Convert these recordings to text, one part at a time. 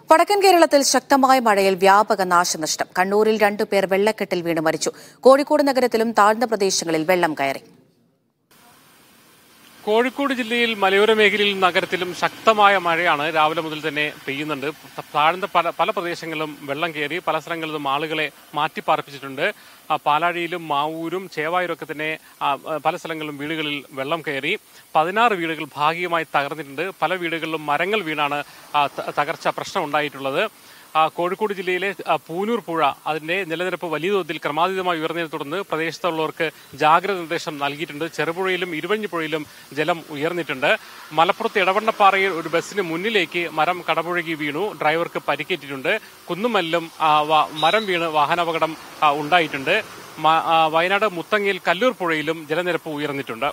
വടക്കൻ കേരളത്തിൽ ശക്തമായ മഴയിൽ വ്യാപക നാശനഷ്ടം കണ്ണൂരിൽ രണ്ടുപേർ വെള്ളക്കെട്ടിൽ വീണ് മരിച്ചു കോഴിക്കോട് നഗരത്തിലും താഴ്ന്ന പ്രദേശങ്ങളിൽ വെള്ളം കയറി കോഴിക്കോട് ജില്ലയിൽ മലയോര മേഖലയിലും നഗരത്തിലും ശക്തമായ മഴയാണ് രാവിലെ മുതൽ തന്നെ പെയ്യുന്നുണ്ട് താഴ്ന്ന പല പല പ്രദേശങ്ങളിലും വെള്ളം കയറി പല സ്ഥലങ്ങളിലും ആളുകളെ മാറ്റിപ്പാർപ്പിച്ചിട്ടുണ്ട് ആ, പാലാഴിയിലും മാവൂരും ചേവായൂരും ഒക്കെ തന്നെ ആ, ആ, പല സ്ഥലങ്ങളിലും വീടുകളിൽ വെള്ളം കയറി പതിനാറ് വീടുകൾ ഭാഗികമായി തകർന്നിട്ടുണ്ട് പല വീടുകളിലും മരങ്ങൾ വീണാണ് ആ, ത- തകർച്ച പ്രശ്നം ഉണ്ടായിട്ടുള്ളത് ആ, കോഴിക്കോട് ജില്ലയിലെ ആ, പൂനൂർ പുഴ അതിന്റെ ജലനിരപ്പ് വലിയ തോതിൽ ക്രമാതീതമായി ഉയർന്നതിനെ തുടർന്ന് പ്രദേശത്തുള്ളവർക്ക് ജാഗ്രത നിർദ്ദേശം നൽകിയിട്ടുണ്ട് ചെറുപുഴയിലും ഇരുവഞ്ഞിപ്പുഴയിലും ജലം ഉയർന്നിട്ടുണ്ട് മലപ്പുറത്ത് ഇടവണ്ണപ്പാറയിൽ ഒരു ബസ്സിന് മുന്നിലേക്ക് മരം കടപുഴകി വീണു ഡ്രൈവർക്ക് പരിക്കേറ്റിട്ടുണ്ട് കുന്നുമല്ലും ആ, വ- മരം വീണ് വാഹനാപകടം ആ, ഉണ്ടായിട്ടുണ്ട് മ- ആ, വയനാട് മുത്തങ്ങയിൽ കല്ലൂർ പുഴയിലും ജലനിരപ്പ് ഉയർന്നിട്ടുണ്ട്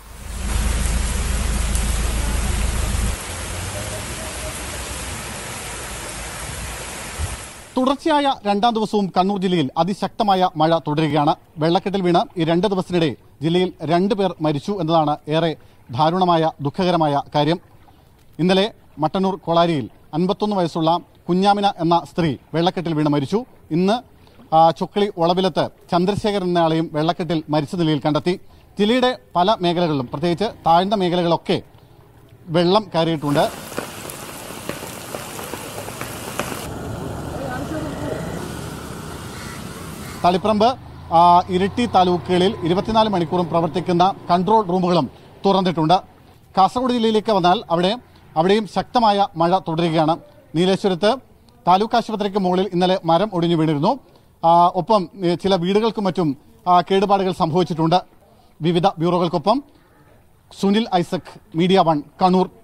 തുടർച്ചയായ രണ്ടാം ദിവസവും കണ്ണൂർ ജില്ലയിൽ അതിശക്തമായ മഴ തുടരുകയാണ് വെള്ളക്കെട്ടിൽ വീണ് ഈ രണ്ട് ദിവസത്തിനിടെ ജില്ലയിൽ രണ്ടു പേർ മരിച്ചു എന്നതാണ് ഏറെ ദാരുണമായ ദുഃഖകരമായ കാര്യം ഇന്നലെ മട്ടന്നൂർ കൊളാരിയിൽ അൻപത്തൊന്ന് വയസ്സുള്ള കുഞ്ഞാമിന എന്ന സ്ത്രീ വെള്ളക്കെട്ടിൽ വീണ് മരിച്ചു ഇന്ന് ആ, ചൊക്കളി ഒളവിലത്ത് ചന്ദ്രശേഖരൻ എന്നയാളെയും വെള്ളക്കെട്ടിൽ മരിച്ച നിലയിൽ കണ്ടെത്തി ജില്ലയുടെ പല മേഖലകളിലും പ്രത്യേകിച്ച് താഴ്ന്ന മേഖലകളൊക്കെ വെള്ളം കയറിയിട്ടുണ്ട് തളിപ്പറമ്പ് ആ, ഇരിട്ടി താലൂക്കുകളിൽ ഇരുപത്തിനാല് മണിക്കൂറും പ്രവർത്തിക്കുന്ന കൺട്രോൾ റൂമുകളും തുറന്നിട്ടുണ്ട് കാസർഗോഡ് ജില്ലയിലേക്ക് വന്നാൽ അവിടെ അവിടെയും ശക്തമായ മഴ തുടരുകയാണ് നീലേശ്വരത്ത് താലൂക്ക് ആശുപത്രിക്ക് മുകളിൽ ഇന്നലെ മരം ഒടിഞ്ഞു വീണിരുന്നു ആ, ഒപ്പം ഏ, ചില വീടുകൾക്കും മറ്റും ആ, കേടുപാടുകൾ സംഭവിച്ചിട്ടുണ്ട് വിവിധ ബ്യൂറോകൾക്കൊപ്പം സുനിൽ ഐസക് മീഡിയ വൺ കണ്ണൂർ